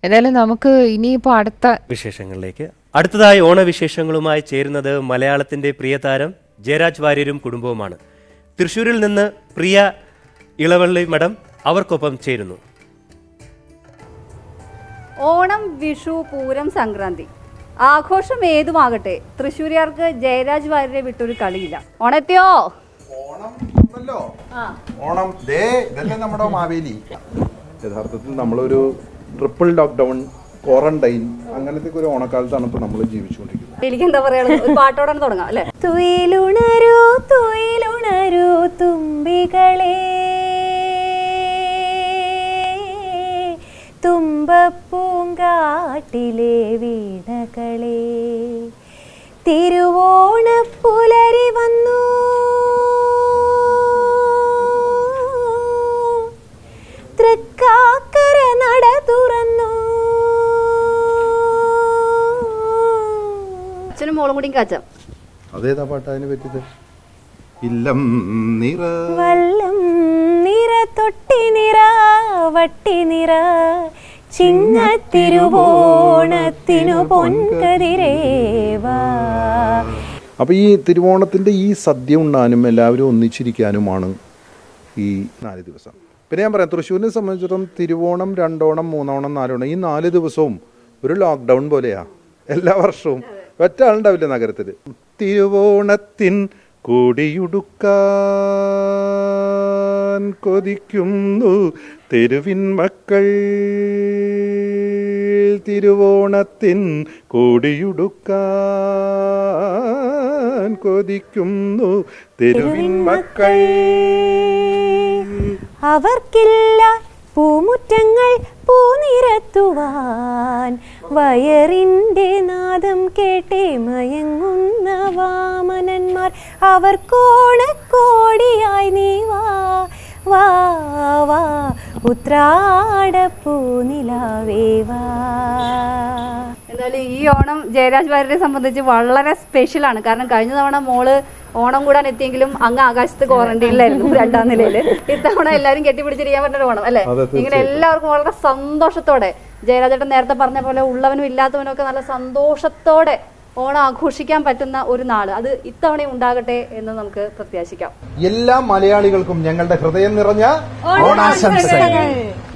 എന്തായാലും നമുക്ക് ഇനിയിപ്പോ അടുത്ത വിശേഷങ്ങളിലേക്ക് അടുത്തതായി ഓണവിശേഷങ്ങളുമായി ചേരുന്നത് മലയാളത്തിന്റെ പ്രിയ താരം ജയരാജ് വാര്യരും കുടുംബവുമാണ് തൃശൂരിൽ നിന്ന് പ്രിയ ഇളവള്ളി മഠം അവർക്കൊപ്പം ചേരുന്നു ഓണം വിഷു പൂരം സംക്രാന്തി ആഘോഷം ഏതുമാകട്ടെ തൃശ്ശൂരിയാർക്ക് ജയരാജ് വാര്യരെ വിട്ടൊരു കളിയില്ല ഓണെത്തിയോ ഓണം വന്നല്ലോ. ഓണം ദേ ഇതല്ലേ നമ്മുടെ മാവേലി യഥാർത്ഥത്തിൽ നമ്മളൊരു ട്രിപ്പിൾ ലോക്ക്ഡൗൺ ക്വാറന്റൈൻ അങ്ങനത്തെ ഒരു ഓണക്കാലത്താണ് ഇപ്പൊ നമ്മൾ ജീവിച്ചുകൊണ്ടിരിക്കുന്നത് എനിക്ക് എന്താ പറയാ ഒരു പാട്ടോടെ തുടങ്ങാം അല്ലേ തുയിലുണരൂ തുയിലുണരൂ തുമ്പികളെ തുമ്പപ്പൂങ്കാട്ടിലെ വീണകളെ തിരുവോണപ്പുലരി വന്നു തൃക്കാക്കര നട തുറന്നു അച്ഛനും മോളും കൂടി കാച്ചാം അതേതാ പാട്ട് അതിന് പറ്റിയത് ഇല്ലം നിറ വള്ളം നിറ തൊട്ടി നിറ വട്ടി നിറ ചിങ്ങത്തിരുവോണത്തിനു പൊൻകതിരേവാ അപ്പൊ ഈ തിരുവോണത്തിന്റെ ഈ സദ്യ ഉണ്ണാനും എല്ലാവരും ഒന്നിച്ചിരിക്കാനുമാണ് ഈ നാല് ദിവസം പിന്നെ ഞാൻ പറയാം തൃശ്ശൂരിനെ സംബന്ധിച്ചിടത്തോളം തിരുവോണം രണ്ടോണം മൂന്നോണം നാലോണം ഈ നാല് ദിവസവും ഒരു ലോക്ക്ഡൗൺ പോലെയാ എല്ലാ വർഷവും ഒറ്റ ആളുണ്ടാവില്ല നഗരത്തിൽ തിരുവോണത്തിൻ കൊടിയുടുക്കാൻ കൊതിക്കുന്നു തെരുവിൻ മക്കൾ തിരുവോണത്തിൻ കൊടിയുടുക്കാൻ കൊതിക്കുന്നു തെരുവിൻ മക്കൾ അവർക്കില്ല പൂമുറ്റങ്ങൾ പൂനിരത്തുവാൻ വയറിൻ്റെ നാദം കേട്ടേ മയങ്ങുന്ന വാമനന്മാർ അവർക്കോണക്കോടിയായി നീ വാ വാ വാ ഉത്രാടപ്പൂനിലാവേ വാ എന്തായാലും ഈ ഓണം ജയരാജ് വാര്യരെ സംബന്ധിച്ച് വളരെ സ്പെഷ്യലാണ് കാരണം കഴിഞ്ഞ തവണ മോള് ഓണം കൂടാൻ എത്തിയെങ്കിലും അങ്ങ് ആകാശത്ത് ക്വാറന്റൈനിലായിരുന്നു രണ്ടാം നിലയിൽ ഇത്തവണ എല്ലാവരും കെട്ടിപ്പിടിച്ചിരിക്കാൻ പറ്റുന്ന ഓണം അല്ലെ അതെ, തീർച്ചയായും. ഇങ്ങനെ എല്ലാവർക്കും വളരെ സന്തോഷത്തോടെ ജയരാജേട്ടൻ നേരത്തെ പറഞ്ഞ പോലെ ഉള്ളവനും ഇല്ലാത്തവനും ഒക്കെ നല്ല സന്തോഷത്തോടെ ഓണം ആഘോഷിക്കാൻ പറ്റുന്ന ഒരു നാള് അത് ഇത്തവണയും ഉണ്ടാകട്ടെ എന്ന് നമുക്ക് പ്രത്യാശിക്കാം എല്ലാ മലയാളികൾക്കും ഞങ്ങളുടെ ഹൃദയം നിറഞ്ഞ ഓണാശംസകൾ